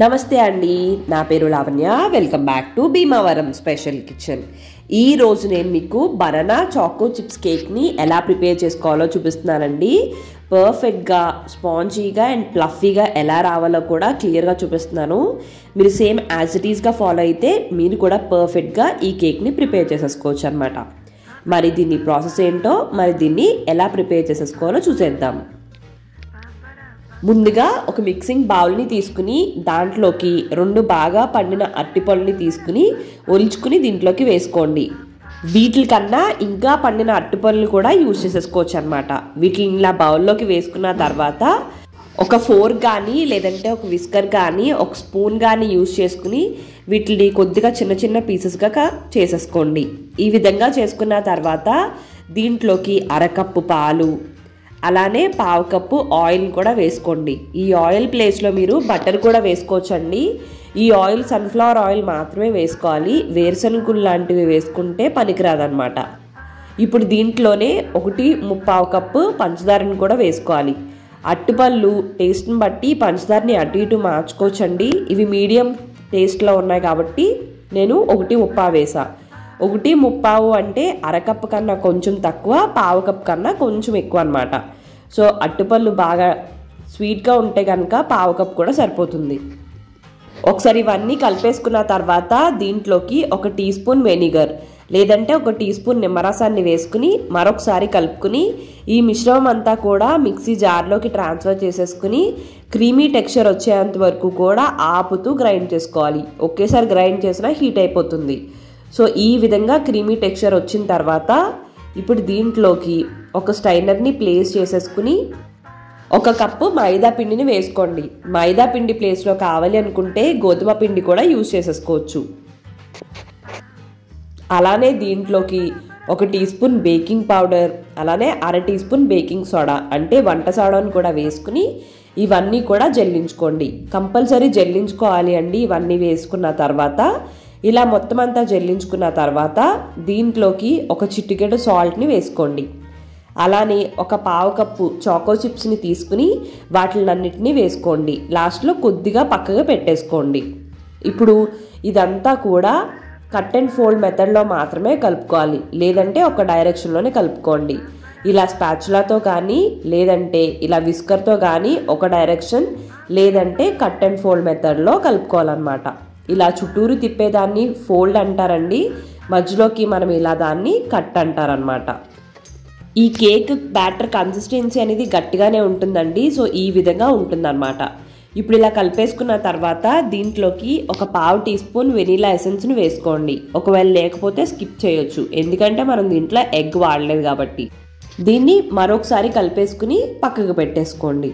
నమస్తే అండి నా పేరు Lavanya welcome back to Bhimavaram special kitchen ఈ రోజు నేను మీకు బనానా చాకో చిప్స్ కేక్ని ఎలా ప్రిపేర్ చేసుకోవాలో చూపిస్తున్నానండి పర్ఫెక్ట్గా స్పాంజీగా అండ్ ప్లఫీగా ఎలా రావాలో కూడా క్లియర్గా చూపిస్తున్నాను మీరు సేమ్ యాజ్ ఇట్ ఈస్గా ఫాలో అయితే మీరు కూడా పర్ఫెక్ట్గా ఈ కేక్ని ప్రిపేర్ చేసేసుకోవచ్చు అనమాట మరి దీని ప్రాసెస్ ఏంటో మరి దీన్ని ఎలా ప్రిపేర్ చేసేసుకోవాలో చూసేద్దాం ముందుగా ఒక మిక్సింగ్ బౌల్ని తీసుకుని దాంట్లోకి రెండు బాగా పండిన అరటిపళ్ళని తీసుకుని ఒలుచుకుని దీంట్లోకి వేసుకోండి వీటికన్నా ఇంకా పండిన అరటిపళ్ళు కూడా యూజ్ చేసేసుకోవచ్చు అనమాట వీటిని ఇలా బౌల్లోకి వేసుకున్న తర్వాత ఒక ఫోర్ కానీ లేదంటే ఒక విస్కర్ కానీ ఒక స్పూన్ కానీ యూజ్ చేసుకుని వీటిని కొద్దిగా చిన్న చిన్న పీసెస్గా చేసేసుకోండి ఈ విధంగా చేసుకున్న తర్వాత దీంట్లోకి అరకప్పు పాలు అలానే పావు కప్పు ఆయిల్ కూడా వేసుకోండి ఈ ఆయిల్ ప్లేస్లో మీరు బటర్ కూడా వేసుకోవచ్చండి ఈ ఆయిల్ సన్ఫ్లవర్ ఆయిల్ మాత్రమే వేసుకోవాలి వేరుశనగులు లాంటివి వేసుకుంటే పనికిరాదనమాట ఇప్పుడు దీంట్లోనే ఒకటి ముప్పావు కప్పు పంచదారని కూడా వేసుకోవాలి అట్టుపళ్ళు టేస్ట్ని బట్టి పంచదారని అటు ఇటు మార్చుకోవచ్చండి ఇవి మీడియం టేస్ట్లో ఉన్నాయి కాబట్టి నేను ఒకటి ముప్పా వేసా ఒకటి ముప్పావు అంటే అరకప్పు కన్నా కొంచెం తక్కువ పావు కప్ కన్నా కొంచెం ఎక్కువ అనమాట సో అట్టుపళ్ళు బాగా స్వీట్గా ఉంటే కనుక పావు కప్ కూడా సరిపోతుంది ఒకసారి ఇవన్నీ కలిపేసుకున్న తర్వాత దీంట్లోకి ఒక టీ స్పూన్ వెనిగర్ లేదంటే ఒక టీ స్పూన్ నిమ్మరసాన్ని వేసుకుని మరొకసారి కలుపుకుని ఈ మిశ్రమం అంతా కూడా మిక్సీ జార్లోకి ట్రాన్స్ఫర్ చేసేసుకుని క్రీమీ టెక్స్చర్ వచ్చేంత వరకు కూడా ఆపుతూ గ్రైండ్ చేసుకోవాలి ఒకేసారి గ్రైండ్ చేసినా హీట్ అయిపోతుంది సో ఈ విధంగా క్రీమీ టెక్స్చర్ వచ్చిన తర్వాత ఇప్పుడు దీంట్లోకి ఒక స్టైనర్ని ప్లేస్ చేసేసుకుని ఒక కప్పు మైదా పిండిని వేసుకోండి మైదా పిండి ప్లేస్లో కావాలి అనుకుంటే గోధుమ పిండి కూడా యూజ్ చేసేసుకోవచ్చు అలానే దీంట్లోకి ఒక టీ స్పూన్ బేకింగ్ పౌడర్ అలానే అర టీ స్పూన్ బేకింగ్ సోడా అంటే వంట సోడాను కూడా వేసుకుని ఇవన్నీ కూడా జల్లించుకోండి కంపల్సరీ జల్లించుకోవాలి అండి ఇవన్నీ వేసుకున్న తర్వాత ఇలా మొత్తం అంతా జల్లించుకున్న తర్వాత దీంట్లోకి ఒక చిటికెడు సాల్ట్ని వేసుకోండి అలానే ఒక పావు కప్పు చాకో చిప్స్ని తీసుకుని వాటినన్నిటినీ వేసుకోండి లాస్ట్లో కొద్దిగా పక్కగా పెట్టేసుకోండి ఇప్పుడు ఇదంతా కూడా కట్ అండ్ ఫోల్డ్ మెథడ్లో మాత్రమే కలుపుకోవాలి లేదంటే ఒక డైరెక్షన్లోనే కలుపుకోండి ఇలా స్పాచులాతో కానీ లేదంటే ఇలా విస్కర్తో కానీ ఒక డైరెక్షన్ లేదంటే కట్ అండ్ ఫోల్డ్ మెథడ్లో కలుపుకోవాలన్నమాట ఇలా చుట్టూరు తిప్పేదాన్ని ఫోల్డ్ అంటారండి మధ్యలోకి మనం ఇలా దాన్ని కట్ అంటారనమాట ఈ కేక్ బ్యాటర్ కన్సిస్టెన్సీ అనేది గట్టిగానే ఉంటుందండి సో ఈ విధంగా ఉంటుందన్నమాట ఇప్పుడు ఇలా కలిపేసుకున్న తర్వాత దీంట్లోకి ఒక పావు టీ స్పూన్ వెనీలా ఎసెన్స్ని వేసుకోండి ఒకవేళ లేకపోతే స్కిప్ చేయొచ్చు ఎందుకంటే మనం దీంట్లో ఎగ్ వాడలేదు కాబట్టి దీన్ని మరొకసారి కలిపేసుకుని పక్కకు పెట్టేసుకోండి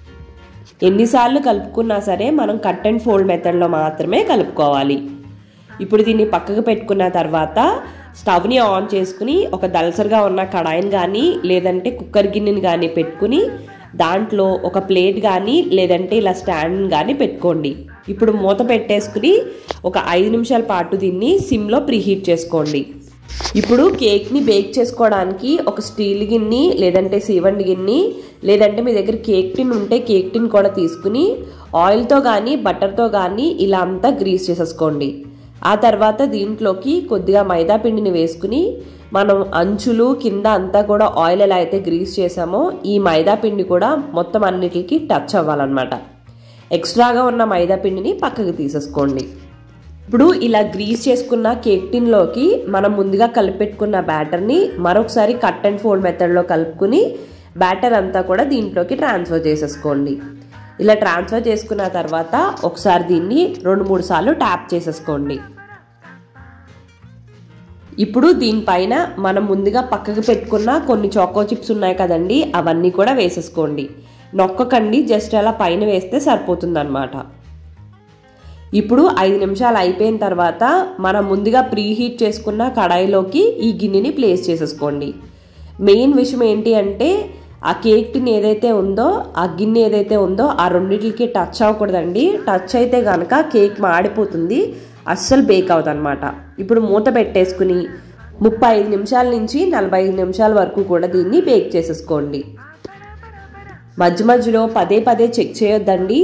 ఎన్నిసార్లు కలుపుకున్నా సరే మనం కట్ అండ్ ఫోల్డ్ మెథడ్లో మాత్రమే కలుపుకోవాలి ఇప్పుడు దీన్ని పక్కకు పెట్టుకున్న తర్వాత స్టవ్ని ఆన్ చేసుకుని ఒక దలసరిగా ఉన్న కడాయిని కానీ లేదంటే కుక్కర్ గిన్నెని కానీ పెట్టుకుని దాంట్లో ఒక ప్లేట్ కానీ లేదంటే ఇలా స్టాండ్ కానీ పెట్టుకోండి ఇప్పుడు మూత పెట్టేసుకుని ఒక ఐదు నిమిషాల పాటు దీన్ని సిమ్లో ప్రీహీట్ చేసుకోండి ఇప్పుడు కేక్ని బేక్ చేసుకోవడానికి ఒక స్టీల్ గిన్నె లేదంటే సీవండి గిన్నె లేదంటే మీ దగ్గర కేక్ టిన్ ఉంటే కేక్ టిన్ కూడా తీసుకుని ఆయిల్తో కానీ బటర్తో కానీ ఇలా అంతా గ్రీస్ చేసేసుకోండి ఆ తర్వాత దీంట్లోకి కొద్దిగా మైదా పిండిని వేసుకుని మనం అంచులు కింద అంతా కూడా ఆయిల్ ఎలా అయితే గ్రీస్ చేసామో ఈ మైదా పిండి కూడా మొత్తం అన్నిటికి టచ్ అవ్వాలన్నమాట ఎక్స్ట్రాగా ఉన్న మైదా పిండిని పక్కకి తీసేసుకోండి ఇప్పుడు ఇలా గ్రీస్ చేసుకున్న కేక్ టిన్లోకి మనం ముందుగా కలిపెట్టుకున్న బ్యాటర్ని మరొకసారి కట్ అండ్ ఫోల్డ్ మెథడ్లో కలుపుకుని బ్యాటర్ అంతా కూడా దీంట్లోకి ట్రాన్స్ఫర్ చేసేసుకోండి ఇలా ట్రాన్స్ఫర్ చేసుకున్న తర్వాత ఒకసారి దీన్ని రెండు మూడు సార్లు ట్యాప్ చేసేసుకోండి ఇప్పుడు దీనిపైన మనం ముందుగా పక్కకు పెట్టుకున్న కొన్ని చాకో చిప్స్ ఉన్నాయి కదండి అవన్నీ కూడా వేసేసుకోండి నొక్కకండి జస్ట్ అలా పైన వేస్తే సరిపోతుందన్నమాట ఇప్పుడు ఐదు నిమిషాలు అయిపోయిన తర్వాత మనం ముందుగా ప్రీహీట్ చేసుకున్న కడాయిలోకి ఈ గిన్నెని ప్లేస్ చేసేసుకోండి మెయిన్ విషయం ఏంటి అంటే ఆ కేక్ టిన్ ఏదైతే ఉందో ఆ గిన్నె ఏదైతే ఉందో ఆ రెండింటికి టచ్ అవ్వకూడదండి టచ్ అయితే కనుక కేక్ మాడిపోతుంది అస్సలు బేక్ అవుతుంది ఇప్పుడు మూత పెట్టేసుకుని ముప్పై ఐదు నిమిషాల నుంచి నలభై ఐదు నిమిషాల వరకు కూడా దీన్ని బేక్ చేసేసుకోండి మధ్య మధ్యలో పదే పదే చెక్ చేయొద్దండి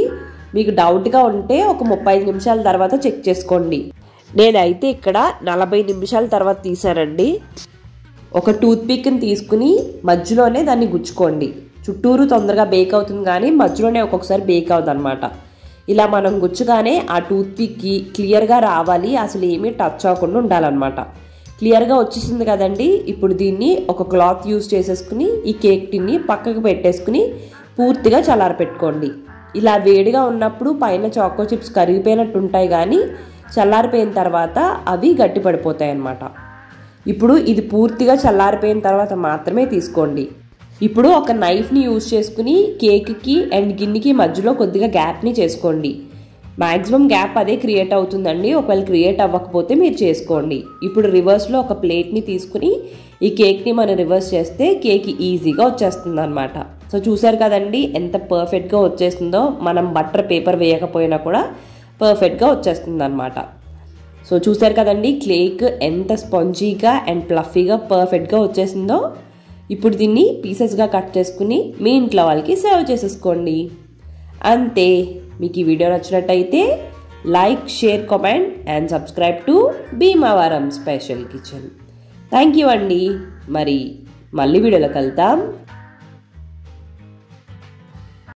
మీకు డౌట్గా ఉంటే ఒక ముప్పై ఐదు నిమిషాల తర్వాత చెక్ చేసుకోండి నేనైతే ఇక్కడ నలభై నిమిషాల తర్వాత తీసానండి ఒక టూత్ పిక్ని తీసుకుని మధ్యలోనే దాన్ని గుచ్చుకోండి చుట్టూరు తొందరగా బేక్ అవుతుంది కానీ మధ్యలోనే ఒక్కొక్కసారి బేక్ అవుతుంది అనమాట ఇలా మనం గుచ్చుగానే ఆ టూత్ పిక్కి క్లియర్గా రావాలి అసలు ఏమీ టచ్ అవ్వకుండా ఉండాలన్నమాట క్లియర్గా వచ్చేసింది కదండి ఇప్పుడు దీన్ని ఒక క్లాత్ యూజ్ చేసేసుకుని ఈ కేక్ టిన్ని పక్కకు పెట్టేసుకుని పూర్తిగా చల్లారపెట్టుకోండి ఇలా వేడిగా ఉన్నప్పుడు పైన చాకో చిప్స్ కరిగిపోయినట్టు ఉంటాయి కానీ చల్లారిపోయిన తర్వాత అవి గట్టిపడిపోతాయి అన్నమాట ఇప్పుడు ఇది పూర్తిగా చల్లారిపోయిన తర్వాత మాత్రమే తీసుకోండి ఇప్పుడు ఒక నైఫ్ని యూజ్ చేసుకుని కేక్కి అండ్ గిన్నెకి మధ్యలో కొద్దిగా గ్యాప్ని చేసుకోండి మ్యాక్సిమం గ్యాప్ అదే క్రియేట్ అవుతుందండి ఒకవేళ క్రియేట్ అవ్వకపోతే మీరు చేసుకోండి ఇప్పుడు రివర్స్లో ఒక ప్లేట్ని తీసుకుని ఈ కేక్ని మనం రివర్స్ చేస్తే కేక్ ఈజీగా వచ్చేస్తుంది అనమాట సో చూసారు కదండి ఎంత పర్ఫెక్ట్గా వచ్చేస్తుందో మనం బటర్ పేపర్ వేయకపోయినా కూడా పర్ఫెక్ట్గా వచ్చేస్తుంది అనమాట సో చూసారు కదండి కేక్ ఎంత స్పాంజీగా అండ్ ప్లఫీగా పర్ఫెక్ట్గా వచ్చేసిందో ఇప్పుడు దీన్ని పీసెస్గా కట్ చేసుకుని మీ ఇంట్లో వాళ్ళకి సర్వ్ చేసేసుకోండి అంతే మీకు ఈ వీడియో నచ్చినట్టయితే like share comment and subscribe to Bhimavaram special kitchen thank you అండి మరి మళ్ళీ వీడియోలో కలుద్దాం